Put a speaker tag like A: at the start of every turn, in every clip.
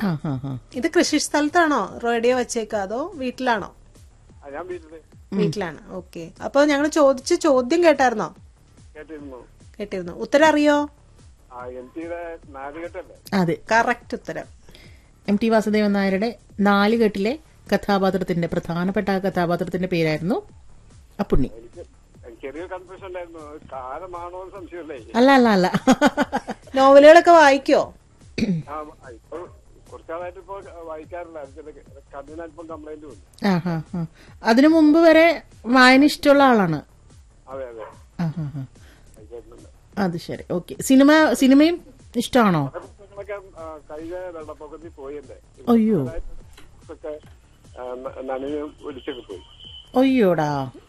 A: ആ ഹാ ഹാ
B: ഇത് കൃഷി സ്ഥലത്താണോ റേഡിയോ വെച്ചേക്കുക അതോ വീട്ടിലാണോ
C: ആ, ഞാൻ വീട്ടില്
B: വീട്ടിലാണ് ഓക്കെ അപ്പൊ ഞങ്ങൾ ചോദിച്ച ചോദ്യം കേട്ടായിരുന്നോ
C: കേട്ടിരുന്നു
B: കേട്ടിരുന്നു ഉത്തരം അറിയോ
C: ആ എം ടിയുടെ നാലുകെട്ടല്ലേ
A: അതെ
B: കറക്റ്റ് ഉത്തരം
A: എം ടി വാസുദേവൻ നായരുടെ നാലുകെട്ടിലെ കഥാപാത്രത്തിന്റെ പ്രധാനപ്പെട്ട ആ കഥാപാത്രത്തിന്റെ പേരായിരുന്നു അപ്പുണ്ണി
C: എനിക്ക് ചെറിയ കൺഫ്യൂഷൻ ഉണ്ടായിരുന്നു കാലമാണോ എന്ന് സംശയമല്ലേ
A: അല്ല അല്ല അല്ല
B: നോവലുകളൊക്കെ വായിക്കോ
C: ആ ഇപ്പൊ കുറച്ചാളായിട്ട് ഇപ്പൊ വായിക്കാറില്ല ചില കണ്ണിന് അല്പം കംപ്ലൈന്റ് വന്നു
A: ആ ഹാ ഹാ അതിനു മുമ്പ് വരെ വായന ഇഷ്ടമുള്ള ആളാണ്
C: അതെ അതെ
A: ആ ഹാ ഹാ
C: വായിക്കാറുണ്ട്
A: അത് ശരി ഓക്കെ സിനിമ സിനിമയും ഇഷ്ടമാണോ
C: പുസ്തകങ്ങളൊക്കെ ആ, കഴിഞ്ഞ വെള്ളപ്പൊക്കത്തിൽ പോയല്ലേ
A: അയ്യോ
C: ഒക്കെ ആ, ന- നനഞ്ഞ് ഒലിച്ചൊക്കെ പോയി
A: അയ്യോടാ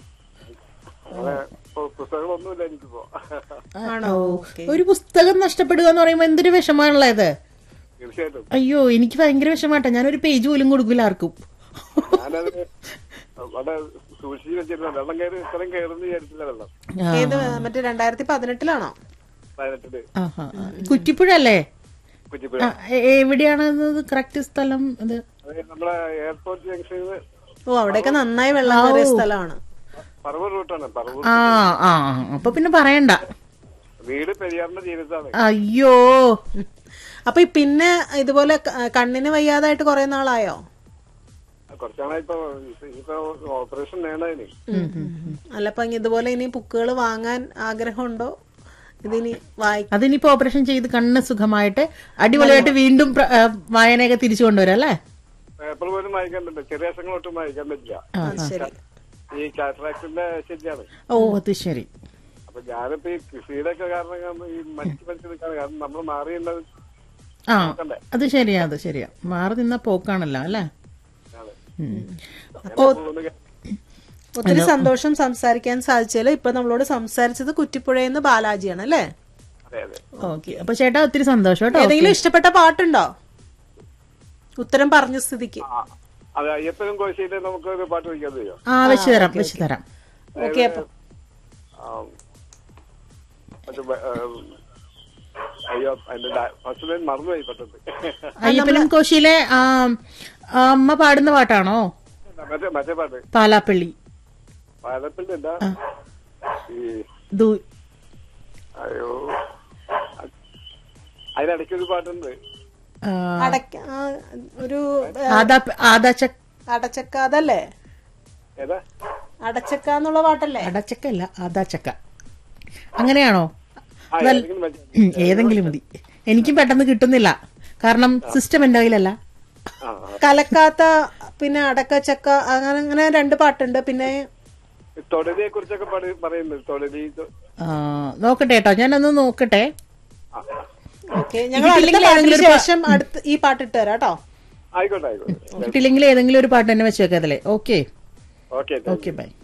C: അങ്ങനെ ഇപ്പൊ പുസ്തകങ്ങളൊന്നുമില്ല എനിക്കിപ്പോ
B: ആണോ
A: ഒരു പുസ്തകം നഷ്ടപ്പെടുക എന്ന് പറയുമ്പോ എന്തൊരു വിഷമാണുള്ളത്
C: തീർച്ചയായിട്ടും
A: അയ്യോ എനിക്ക് ഭയങ്കര വിഷമാട്ടാ ഞാനൊരു പേജ് പോലും കൊടുക്കില്ല ആർക്കും
C: ഞാനത് അവിടെ സൂക്ഷിച്ച് വെച്ചിരുന്ന വെള്ളം കയറി ഇത്രയും കയറുന്ന വിചാരിച്ചില്ല വെള്ളം
A: ആ,
B: ഏത് മറ്റേ രണ്ടായിരത്തി പതിനെട്ടിലാണോ
C: പതിനെട്ടില്
A: ആഹാ, ആ. കുറ്റിപ്പുഴ അല്ലേ
C: കുറ്റിപ്പുഴ
A: ആ, എ- എവിടെയാണ് കറക്റ്റ് സ്ഥലം ഇത്
C: അത് നമ്മളെ എയർപോർട്ട് ജംഗ്ഷനിൽ
B: ഓ അവിടെയൊക്കെ നന്നായി വെള്ളം കയറിയ സ്ഥലമാണ്
C: പറവൂർ റൂട്ടാണ് പറവൂർ
A: ആ ആ ആ, അപ്പൊ പിന്നെ പറയണ്ട
C: വീട് പെരിയാറിന്റെ തീരത്താണ്
A: അയ്യോ
B: അപ്പൊ ഈ പിന്നെ ഇതുപോലെ ക- കണ്ണിന് വയ്യാതായിട്ട് കുറെ നാളായോ
C: കുറച്ചാളാ ഇപ്പൊ ഇപ്പൊ ഓപ്പറേഷൻ വേണതിന്
B: അല്ല അപ്പൊ ഇതുപോലെ ഇനി ബുക്കുകൾ വാങ്ങാൻ ആഗ്രഹമുണ്ടോ ഇതിനി വായി
A: അതിനിപ്പോ ഓപ്പറേഷൻ ചെയ്ത് കണ്ണ് സുഖമായിട്ട് അടിപൊളിയായിട്ട് വീണ്ടും പ്ര- ആ, വായനയൊക്കെ തിരിച്ചു കൊണ്ടുവരാം അല്ലേ
C: പേപ്പർ പോലും വായിക്കാൻ പറ്റില്ല ചെറിയ അക്ഷരങ്ങൾ ഒട്ടും വായിക്കാൻ പറ്റില്ല
A: ആ,
B: അത് ശരി
C: ഈ കാറ്ററാക്ടിന്റെ ശരിയാണ്
A: ഓ അത് ശരി
C: അപ്പൊ ഞാനിപ്പോ ഈ കൃഷിയുടെ ഒക്കെ കാരണം കാരണം ഈ മനുഷ്യ മനുഷ്യ നിൽക്കാണ് കാരണം നമ്മൾ മാറിയുള്ളത്
A: ആ അത് ശരിയാ അത് ശരിയാ മാറി നിന്ന പോക്കാണല്ലോ അല്ലേ
C: ആണ്.
A: ഉം.
C: പോകുന്ന കാര്യം.
B: ഒത്തിരി സന്തോഷം സംസാരിക്കാൻ സാധിച്ചാല് ഇപ്പൊ നമ്മളോട് സംസാരിച്ചത് കുറ്റിപ്പുഴയെന്ന് ബാലാജിയാണ് അല്ലേ
C: അതെ അതെ
A: ഓക്കെ അപ്പൊ ചേട്ടാ ഒത്തിരി സന്തോഷം കേട്ടോ
B: ഏതെങ്കിലും ഇഷ്ടപ്പെട്ട പാട്ടുണ്ടോ ഉത്തരം പറഞ്ഞ സ്ഥിതിക്ക്
C: ആ, അതെ അയ്യപ്പനും കോശിയിലെ നമുക്ക് ഒരു പാട്ട് വയ്ക്കാൻ തരുമോ
A: ആ വെച്ച് തരാം വെച്ച് തരാം
B: ഓക്കെ അപ്പൊ
C: ആ, മറ്റേ ബ- ആ, അയ്യോ അതിന്റെ ഫസ്റ്റ് ലൈൻ മറന്നുപോയി പെട്ടെന്ന്
A: അയ്യപ്പനും കോശിയിലെ ആ, ആ അമ്മ പാടുന്ന പാട്ടാണോ
C: മറ്റേ മറ്റേ പാട്ട്
A: പാലാപ്പള്ളി
C: പാലപ്പിന്റെ എന്താ ഈ
A: ദൂ-
C: അയ്യോ അതിനിടയ്ക്ക് ഒരു പാട്ടുണ്ട്
A: ആ,
B: അടക്ക ആ, ഒരു
A: ആദാ ആദാച്ച
B: അടച്ചക്ക അതല്ലേ
C: ഏതാ
B: അടച്ചക്ക എന്നുള്ള പാട്ടല്ലേ
A: അടച്ചക്ക അല്ല ആദാച്ചക്ക അങ്ങനെയാണോ
C: ആ ഏതെങ്കിലും മറ്റേ
A: ഉം, ഏതെങ്കിലും മതി എനിക്കും പെട്ടെന്ന് കിട്ടുന്നില്ല കാരണം സിസ്റ്റം എന്റെ കയ്യിലല്ല
C: ആ ആ.
B: കലക്കാത്ത പിന്നെ അടക്കച്ചക്ക അങ്ങനെ അങ്ങനെ രണ്ട് പാട്ടുണ്ട് പിന്നെ
C: ഈ തൊടലിയെ കുറിച്ചൊക്കെ പറ- പറയുന്നത് തൊടലി തൊ-
A: ആ, നോക്കട്ടെ കേട്ടോ ഞാനൊന്ന് നോക്കട്ടെ
C: ആ, ആ.
B: ഓക്കെ ഞങ്ങൾ അടുത്ത
A: ഇതില്ലെങ്കിൽ
B: പാട്ടിന്
A: ഏതെങ്കിലും ഒരു പാ-
B: ശേഷം അടുത്ത് ഈ പാട്ട് ഇട്ട് തരാം കേട്ടോ
C: ആയിക്കോട്ടെ ആയിക്കോട്ടെ
A: കിട്ടില്ലെങ്കിൽ ഏതെങ്കിലും ഒരു പാട്ട് തന്നെ വെച്ച് വെക്കാതല്ലേ ഓക്കെ
C: ഓക്കെ
A: ഓക്കെ ബൈ